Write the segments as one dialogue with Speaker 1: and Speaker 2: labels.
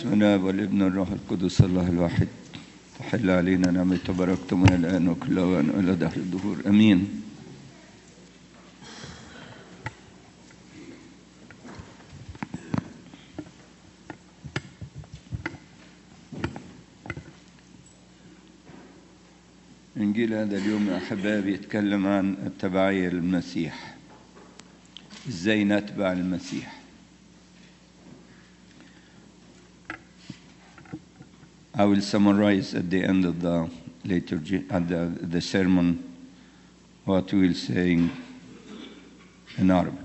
Speaker 1: بسم الله والابن الروح القدس الله الواحد تحل علينا نعمة وبركته من الآن وكل وأن إلى دهر الدهور أمين إنجيل هذا اليوم يا أحبابي يتكلم عن التبعية للمسيح إزاي نتبع المسيح I will summarize at the end of the liturgy, at the, the sermon, what we will say in Arabic.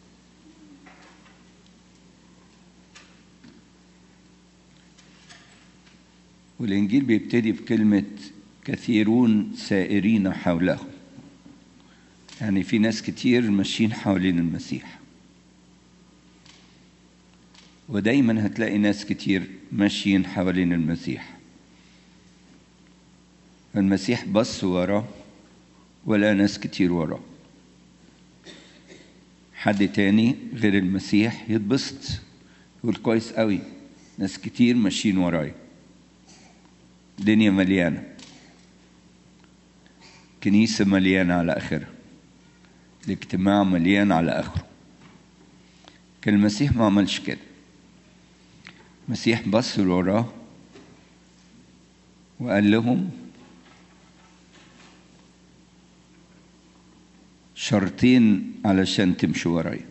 Speaker 1: والإنجيل بيبتدي بكلمة كثيرون سائرين حوله يعني في ناس كتير ماشيين حوالين المسيح ودايما هتلاقي ناس كتير ماشيين حوالين المسيح المسيح بص وراه ولا ناس كتير وراه حد تاني غير المسيح يتبسط يقول كويس قوي ناس كتير ماشيين ورايا الدنيا مليانة كنيسة مليانة على آخرها الاجتماع مليان على آخره كان المسيح ما عملش كده المسيح بص وراه وقال لهم شرطين علشان تمشوا ورايا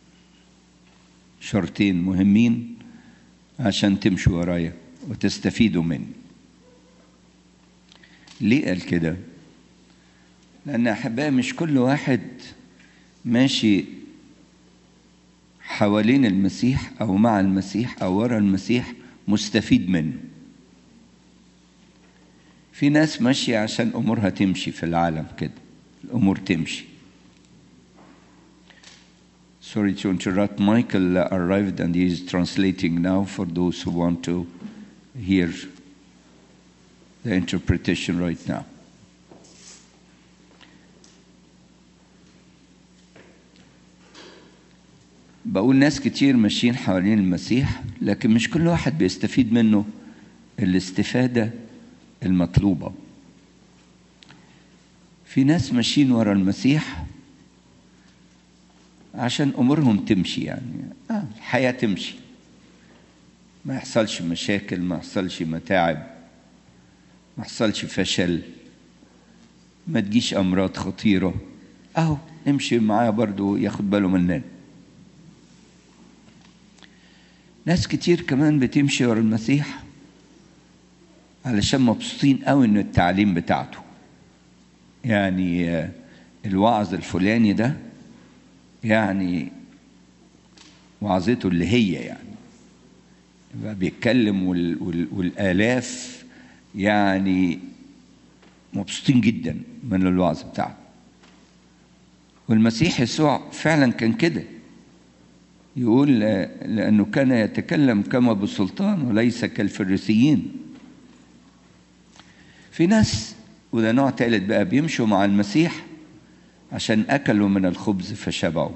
Speaker 1: شرطين مهمين عشان تمشوا ورايا وتستفيدوا مني ليه قال كده لان احبائي مش كل واحد ماشي حوالين المسيح او مع المسيح او ورا المسيح مستفيد منه في ناس ماشيه عشان امورها تمشي في العالم كده الامور تمشي Sorry to interrupt. Michael arrived and he is translating now for those who want to hear the interpretation right now. بقول ناس كتير ماشيين حوالين المسيح لكن مش كل واحد بيستفيد منه الاستفادة المطلوبة في ناس ماشيين ورا المسيح عشان أمورهم تمشي يعني آه الحياة تمشي ما يحصلش مشاكل ما يحصلش متاعب ما يحصلش فشل ما تجيش أمراض خطيرة أهو نمشي معاه برضو ياخد باله مننا ناس كتير كمان بتمشي ورا المسيح علشان مبسوطين قوي ان التعليم بتاعته يعني الوعظ الفلاني ده يعني وعظته اللي هي يعني يبقى بيتكلم وال وال والالاف يعني مبسوطين جدا من الوعظ بتاعه والمسيح يسوع فعلا كان كده يقول لأنه كان يتكلم كما بسلطان وليس كالفريسيين في ناس وده نوع تالت بقى بيمشوا مع المسيح عشان أكلوا من الخبز فشبعوا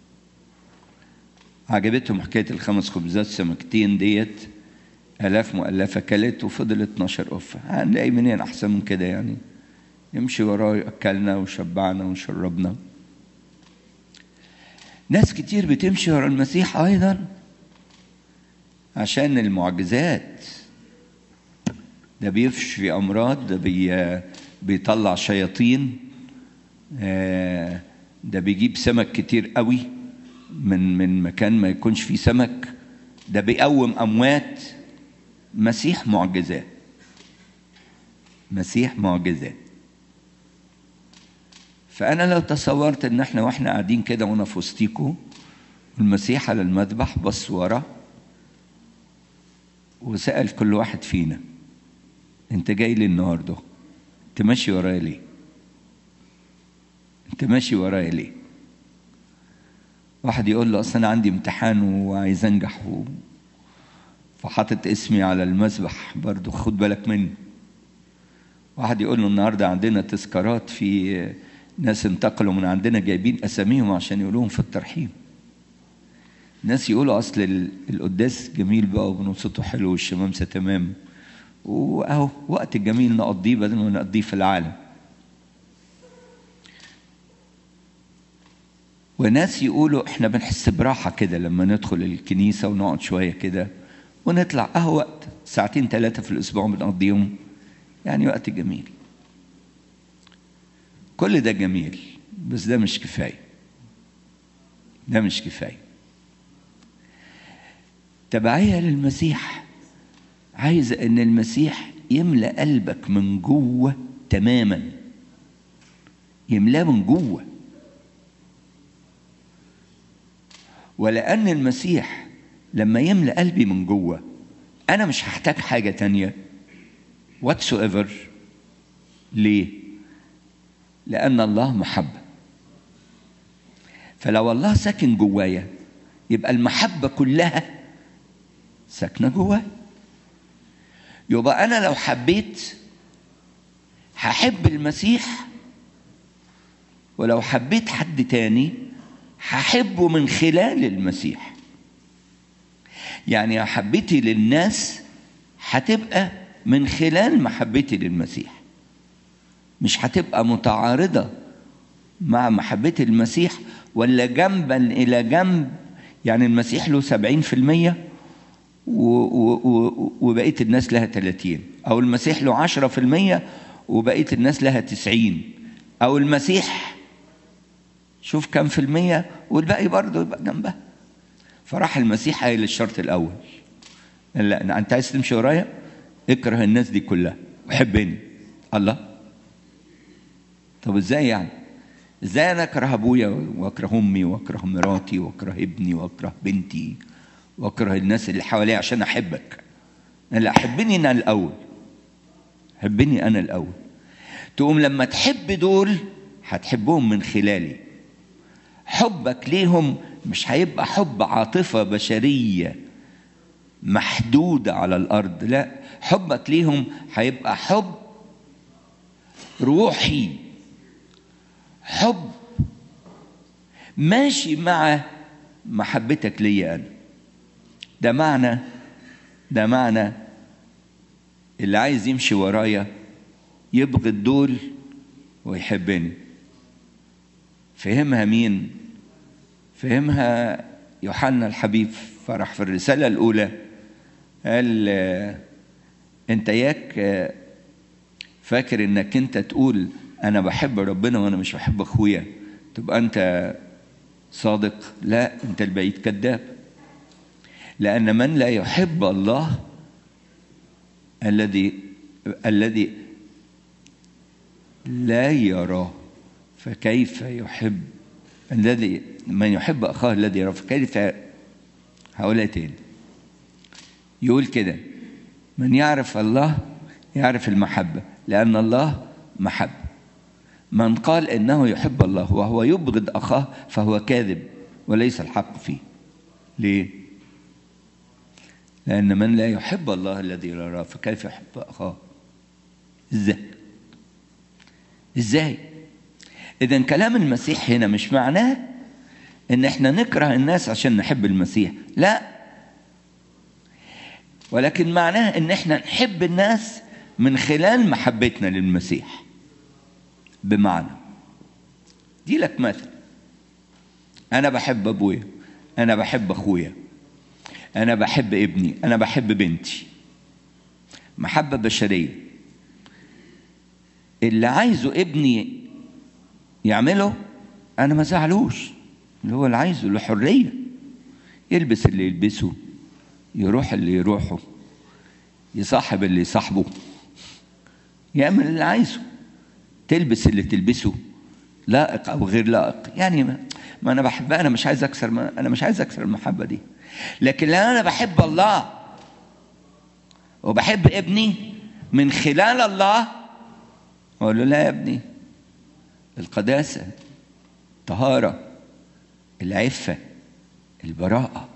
Speaker 1: عجبتهم حكاية الخمس خبزات سمكتين ديت آلاف مؤلفة كلت وفضل 12 قفة هنلاقي منين أحسن من كده يعني يمشي وراه أكلنا وشبعنا وشربنا ناس كتير بتمشي ورا المسيح ايضا عشان المعجزات ده بيفشفي امراض ده بي بيطلع شياطين ده بيجيب سمك كتير قوي من من مكان ما يكونش فيه سمك ده بيقوم اموات مسيح معجزات مسيح معجزات فأنا لو تصورت إن إحنا وإحنا قاعدين كده وأنا في وسطيكوا والمسيح على المذبح بص ورا وسأل كل واحد فينا أنت جاي لي النهارده؟ أنت ماشي ورايا ليه؟ أنت ماشي ورايا ليه؟ واحد يقول له أصل أنا عندي امتحان وعايز أنجح و... فحاطط اسمي على المذبح برضه خد بالك مني واحد يقول له النهارده عندنا تذكارات في ناس انتقلوا من عندنا جايبين اساميهم عشان يقولوهم في الترحيب ناس يقولوا اصل ال- القداس جميل بقى وبنصته حلو والشمامسه تمام واهو وقت الجميل نقضيه بدل ما نقضيه في العالم وناس يقولوا احنا بنحس براحه كده لما ندخل الكنيسه ونقعد شويه كده ونطلع اهو وقت ساعتين ثلاثه في الاسبوع بنقضيهم يعني وقت جميل كل ده جميل بس ده مش كفايه ده مش كفايه تبعية للمسيح عايز ان المسيح يملأ قلبك من جوه تماما يملاه من جوه ولأن المسيح لما يملأ قلبي من جوه أنا مش هحتاج حاجة تانية whatsoever ليه؟ لأن الله محبة فلو الله ساكن جوايا يبقى المحبة كلها ساكنة جوايا يبقى أنا لو حبيت هحب المسيح ولو حبيت حد تاني هحبه من خلال المسيح يعني محبتي للناس هتبقى من خلال محبتي للمسيح مش هتبقى متعارضة مع محبة المسيح ولا جنبا إلى جنب يعني المسيح له سبعين في المية وبقية الناس لها تلاتين أو المسيح له عشرة في المية وبقية الناس لها تسعين أو المسيح شوف كم في المية والباقي برضه يبقى جنبها فراح المسيح قايل الشرط الأول لا أنت عايز تمشي ورايا اكره الناس دي كلها وحبني الله طب ازاي يعني ازاي انا اكره ابويا واكره امي واكره مراتي واكره ابني واكره بنتي واكره الناس اللي حواليا عشان احبك لا حبني انا الاول حبني انا الاول تقوم لما تحب دول هتحبهم من خلالي حبك ليهم مش هيبقى حب عاطفة بشرية محدودة على الأرض لا حبك ليهم هيبقى حب روحي حب ماشي مع محبتك ليا أنا ده معنى ده معنى اللي عايز يمشي ورايا يبغض دول ويحبني فهمها مين فهمها يوحنا الحبيب فرح في الرسالة الأولى قال أنت ياك فاكر إنك أنت تقول أنا بحب ربنا وأنا مش بحب أخويا تبقى أنت صادق لا أنت البعيد كذاب لأن من لا يحب الله الذي الذي لا يراه فكيف يحب الذي من يحب اخاه الذي يراه فكيف هقولها تاني يقول كده من يعرف الله يعرف المحبه لان الله محبه من قال انه يحب الله وهو يبغض اخاه فهو كاذب وليس الحق فيه ليه لان من لا يحب الله الذي يراه فكيف يحب اخاه ازاي ازاي اذا كلام المسيح هنا مش معناه ان احنا نكره الناس عشان نحب المسيح لا ولكن معناه ان احنا نحب الناس من خلال محبتنا للمسيح بمعنى دي لك مثل انا بحب ابويا انا بحب اخويا انا بحب ابني انا بحب بنتي محبه بشريه اللي عايزه ابني يعمله انا ما زعلوش اللي هو اللي عايزه له حريه يلبس اللي يلبسه يروح اللي يروحه يصاحب اللي يصاحبه يعمل اللي عايزه تلبس اللي تلبسه لائق او غير لائق يعني ما, ما انا بحبها انا مش عايز اكسر ما انا مش عايز اكسر المحبه دي لكن لان انا بحب الله وبحب ابني من خلال الله اقول له لا يا ابني القداسة الطهارة العفة البراءة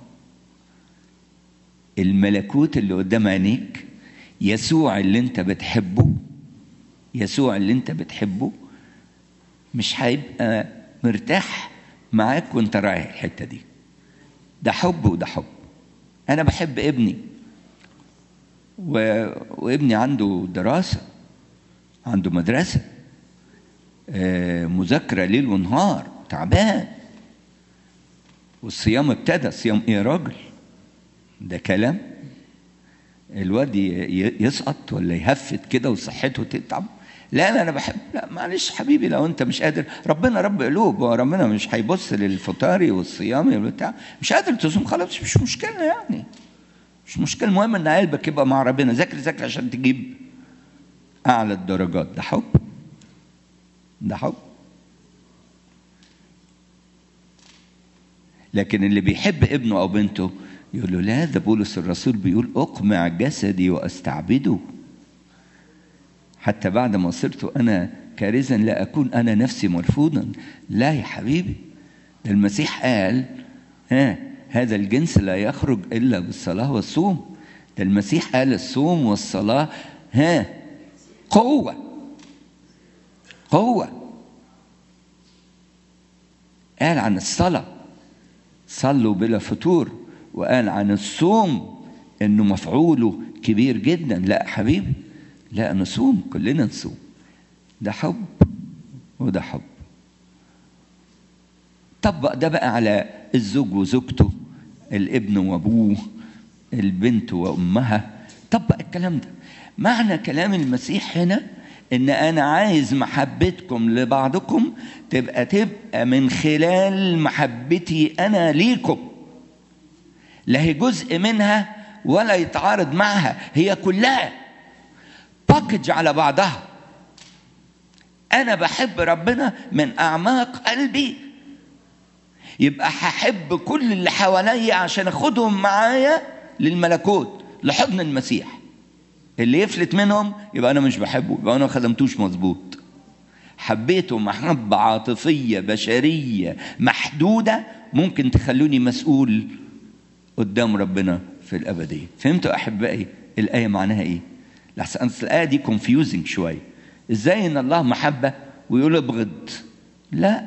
Speaker 1: الملكوت اللي قدام عينيك يسوع اللي انت بتحبه يسوع اللي انت بتحبه مش هيبقى مرتاح معاك وانت رايح الحتة دي ده حب وده حب انا بحب ابني و... وابني عنده دراسه عنده مدرسه آه، مذاكره ليل ونهار تعبان والصيام ابتدى صيام ايه يا راجل ده كلام الواد ي- ي- يسقط ولا يهفت كده وصحته تتعب لا لا انا بحب لا معلش حبيبي لو انت مش قادر ربنا رب قلوب وربنا مش هيبص للفطاري والصيامي والبتاع مش قادر تصوم خلاص مش مشكله يعني مش مشكله المهم ان قلبك يبقى مع ربنا ذاكر ذاكر عشان تجيب اعلى الدرجات ده حب ده حب لكن اللي بيحب ابنه او بنته يقول له لا ده بولس الرسول بيقول اقمع جسدي واستعبده حتى بعد ما صرت انا كارزا لا اكون انا نفسي مرفوضا لا يا حبيبي ده المسيح قال ها هذا الجنس لا يخرج الا بالصلاه والصوم ده المسيح قال الصوم والصلاه ها قوه قوه قال عن الصلاه صلوا بلا فتور وقال عن الصوم انه مفعوله كبير جدا لا حبيبي لا نصوم كلنا نصوم ده حب وده حب طبق ده بقى على الزوج وزوجته الابن وابوه البنت وامها طبق الكلام ده معنى كلام المسيح هنا ان انا عايز محبتكم لبعضكم تبقى تبقى من خلال محبتي انا ليكم لا هي جزء منها ولا يتعارض معها هي كلها باكج على بعضها انا بحب ربنا من اعماق قلبي يبقى هحب كل اللي حواليا عشان اخدهم معايا للملكوت لحضن المسيح اللي يفلت منهم يبقى انا مش بحبه يبقى انا ما خدمتوش مظبوط حبيته محبة عاطفية بشرية محدودة ممكن تخلوني مسؤول قدام ربنا في الأبدية فهمتوا أحبائي الآية معناها إيه لحسن أصل الآية دي confusing شوية إزاي إن الله محبة ويقول ابغض لا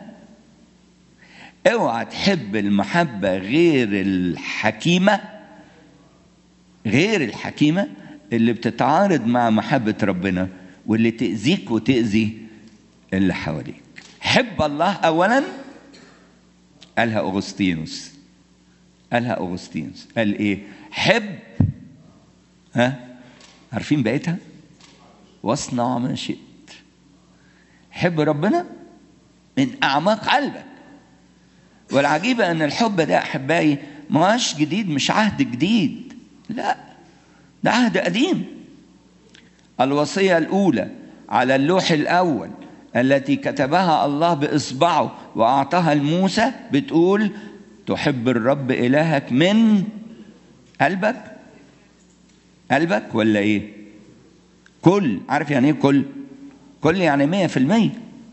Speaker 1: اوعى تحب المحبة غير الحكيمة غير الحكيمة اللي بتتعارض مع محبة ربنا واللي تأذيك وتأذي اللي حواليك حب الله أولا قالها أغسطينوس قالها أغسطينوس قال إيه حب ها عارفين بقيتها واصنع ما شئت حب ربنا من أعماق قلبك والعجيبة أن الحب ده أحبائي ماش جديد مش عهد جديد لا ده عهد قديم الوصية الأولى على اللوح الأول التي كتبها الله بإصبعه وأعطاها لموسى بتقول تحب الرب إلهك من قلبك قلبك ولا إيه كل عارف يعني إيه كل كل يعني مية في المية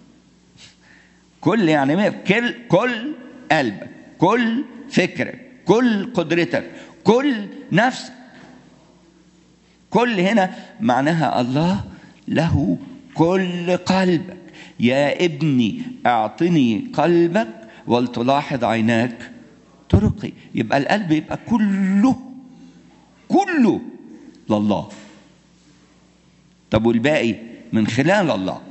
Speaker 1: كل يعني مية كل كل قلبك كل فكرك كل قدرتك كل نفسك كل هنا معناها الله له كل قلبك يا ابني اعطني قلبك ولتلاحظ عيناك طرقي يبقى القلب يبقى كله كله لله طب والباقي من خلال الله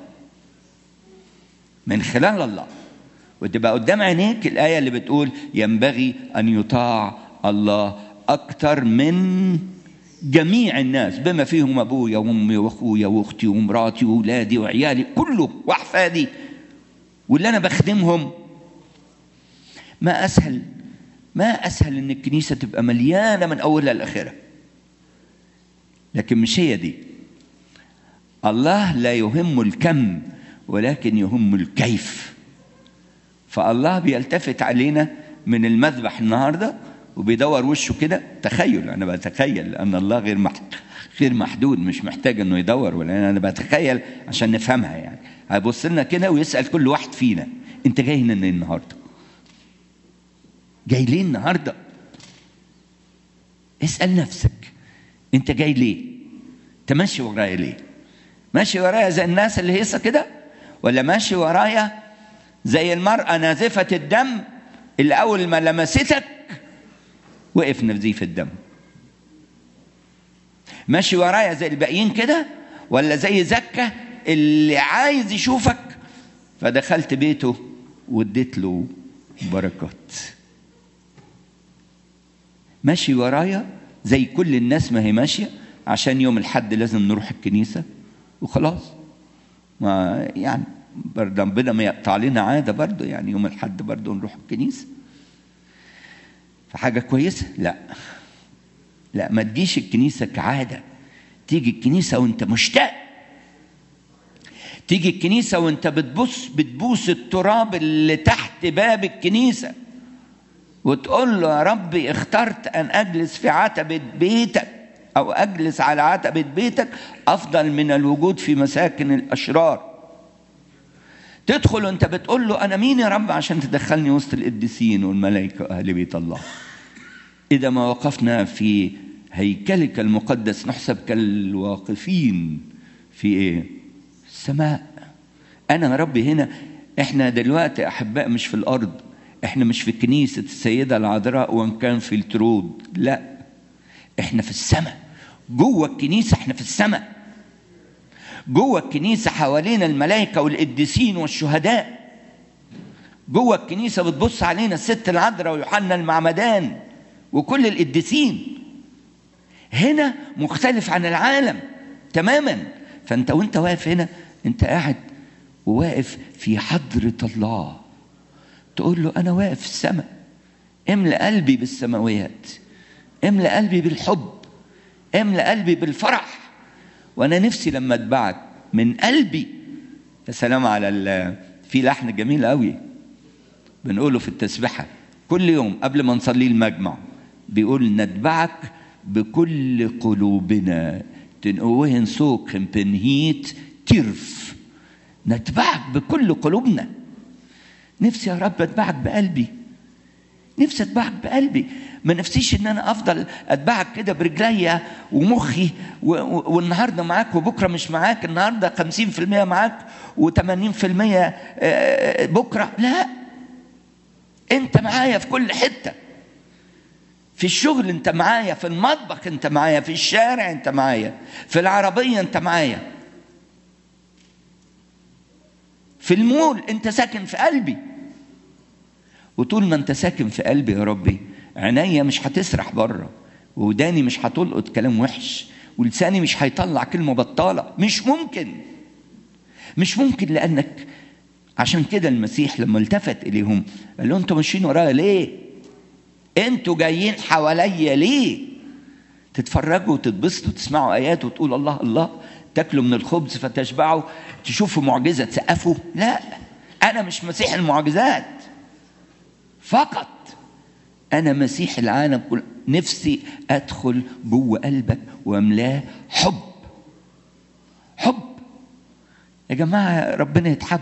Speaker 1: من خلال الله وتبقى قدام عينيك الآية اللي بتقول ينبغي أن يطاع الله أكثر من جميع الناس بما فيهم أبويا وأمي وأخويا وأختي ومراتي وأولادي وعيالي كله وأحفادي واللي أنا بخدمهم ما أسهل ما أسهل إن الكنيسة تبقى مليانة من أولها لآخرها لكن مش هي دي الله لا يهم الكم ولكن يهم الكيف فالله بيلتفت علينا من المذبح النهارده وبيدور وشه كده تخيل انا بتخيل لان الله غير محدود غير محدود مش محتاج انه يدور ولا انا بتخيل عشان نفهمها يعني هيبص لنا كده ويسال كل واحد فينا انت جاي هنا ليه النهارده؟ جاي ليه النهارده؟ اسال نفسك انت جاي ليه؟ انت ماشي ورايا ليه؟ ماشي ورايا زي الناس اللي هيصه كده؟ ولا ماشي ورايا زي المرأة نازفة الدم اللي أول ما لمستك وقف نزيف الدم ماشي ورايا زي الباقيين كده ولا زي زكة اللي عايز يشوفك فدخلت بيته واديت له بركات ماشي ورايا زي كل الناس ما هي ماشية عشان يوم الحد لازم نروح الكنيسة وخلاص ما يعني برضه ربنا ما يقطع لنا عادة برضه يعني يوم الحد برضه نروح الكنيسة فحاجة كويسة لا لا ما تجيش الكنيسة كعادة تيجي الكنيسة وانت مشتاق تيجي الكنيسة وانت بتبص بتبوس التراب اللي تحت باب الكنيسة وتقول له يا ربي اخترت ان اجلس في عتبة بيتك او اجلس على عتبة بيتك افضل من الوجود في مساكن الاشرار تدخل وانت بتقول له انا مين يا رب عشان تدخلني وسط القديسين والملائكه واهل بيت الله اذا ما وقفنا في هيكلك المقدس نحسب كالواقفين في ايه السماء انا يا رب هنا احنا دلوقتي احباء مش في الارض احنا مش في كنيسه السيده العذراء وان كان في الترود لا احنا في السماء جوه الكنيسه احنا في السماء جوه الكنيسة حوالينا الملائكة والقديسين والشهداء جوه الكنيسة بتبص علينا الست العذراء ويوحنا المعمدان وكل القديسين هنا مختلف عن العالم تماما فانت وانت واقف هنا انت قاعد وواقف في حضرة الله تقول له انا واقف في السماء املأ قلبي بالسماويات املأ قلبي بالحب املأ قلبي بالفرح وانا نفسي لما اتبعك من قلبي يا سلام على ال في لحن جميل قوي بنقوله في التسبحه كل يوم قبل ما نصلي المجمع بيقول نتبعك بكل قلوبنا تنقوهن سوق بنهيت ترف نتبعك بكل قلوبنا نفسي يا رب اتبعك بقلبي نفسي اتبعك بقلبي ما نفسيش ان انا افضل اتبعك كده برجليا ومخي و... و... والنهارده معاك وبكره مش معاك النهارده 50% معاك و80% بكره لا انت معايا في كل حته في الشغل انت معايا في المطبخ انت معايا في الشارع انت معايا في العربيه انت معايا في المول انت ساكن في قلبي وطول ما انت ساكن في قلبي يا ربي عينيا مش هتسرح بره وداني مش هتلقط كلام وحش ولساني مش هيطلع كلمه بطاله مش ممكن مش ممكن لانك عشان كده المسيح لما التفت اليهم قال لهم انتوا ماشيين ورايا ليه؟ انتوا جايين حواليا ليه؟ تتفرجوا وتتبسطوا وتسمعوا ايات وتقول الله الله تاكلوا من الخبز فتشبعوا تشوفوا معجزه تسقفوا لا انا مش مسيح المعجزات فقط انا مسيح العالم كله نفسي ادخل جوه قلبك واملاه حب حب يا جماعه ربنا يتحب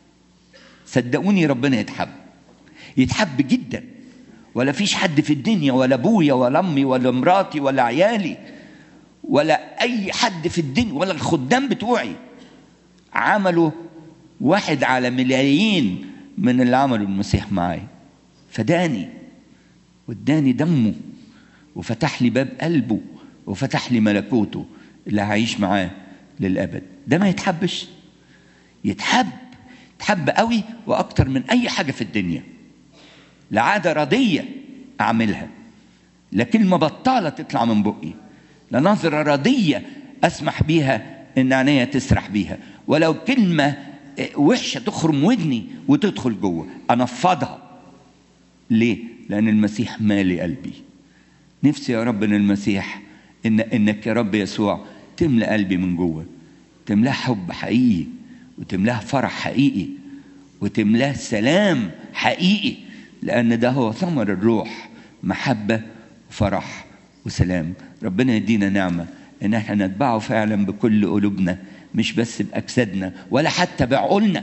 Speaker 1: صدقوني ربنا يتحب يتحب جدا ولا فيش حد في الدنيا ولا ابويا ولا امي ولا مراتي ولا عيالي ولا اي حد في الدنيا ولا الخدام بتوعي عملوا واحد على ملايين من اللي عملوا المسيح معايا فداني واداني دمه وفتح لي باب قلبه وفتح لي ملكوته اللي هعيش معاه للابد ده ما يتحبش يتحب يتحب قوي واكتر من اي حاجه في الدنيا لا عاده رضيه اعملها لا كلمه بطاله تطلع من بقي لا نظره رضيه اسمح بيها ان عينيا تسرح بيها ولو كلمه وحشه تخرم ودني وتدخل جوه انفضها ليه؟ لأن المسيح مالي قلبي. نفسي يا رب إن المسيح إن إنك يا رب يسوع تملأ قلبي من جوه. تملاه حب حقيقي وتملاه فرح حقيقي وتملاه سلام حقيقي لأن ده هو ثمر الروح محبة وفرح وسلام. ربنا يدينا نعمة إن احنا نتبعه فعلا بكل قلوبنا مش بس بأجسادنا ولا حتى بعقولنا.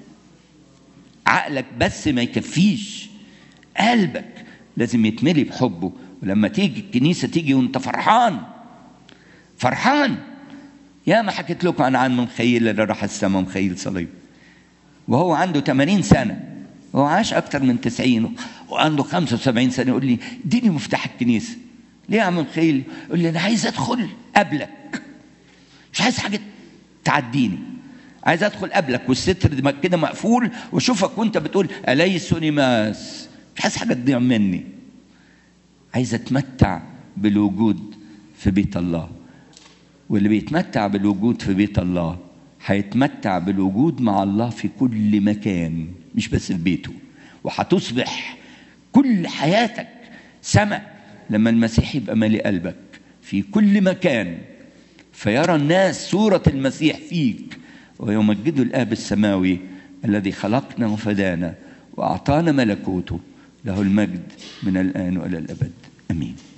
Speaker 1: عقلك بس ما يكفيش. قلبك لازم يتملي بحبه ولما تيجي الكنيسة تيجي وانت فرحان فرحان يا ما حكيت لكم عن عن مخيل اللي راح السماء مخيل صليب وهو عنده 80 سنة هو عاش أكتر من 90 وعنده 75 سنة يقول لي اديني مفتاح الكنيسة ليه يا عم مخيل؟ يقول لي أنا عايز أدخل قبلك مش عايز حاجة تعديني عايز أدخل قبلك والستر كده مقفول وأشوفك وأنت بتقول أليس نماس مش عايز حاجة تضيع مني عايز أتمتع بالوجود في بيت الله واللي بيتمتع بالوجود في بيت الله هيتمتع بالوجود مع الله في كل مكان مش بس في بيته وهتصبح كل حياتك سماء لما المسيح يبقى مالي قلبك في كل مكان فيرى الناس صورة المسيح فيك ويمجدوا الآب السماوي الذي خلقنا وفدانا وأعطانا ملكوته له المجد من الآن وإلى الأبد آمين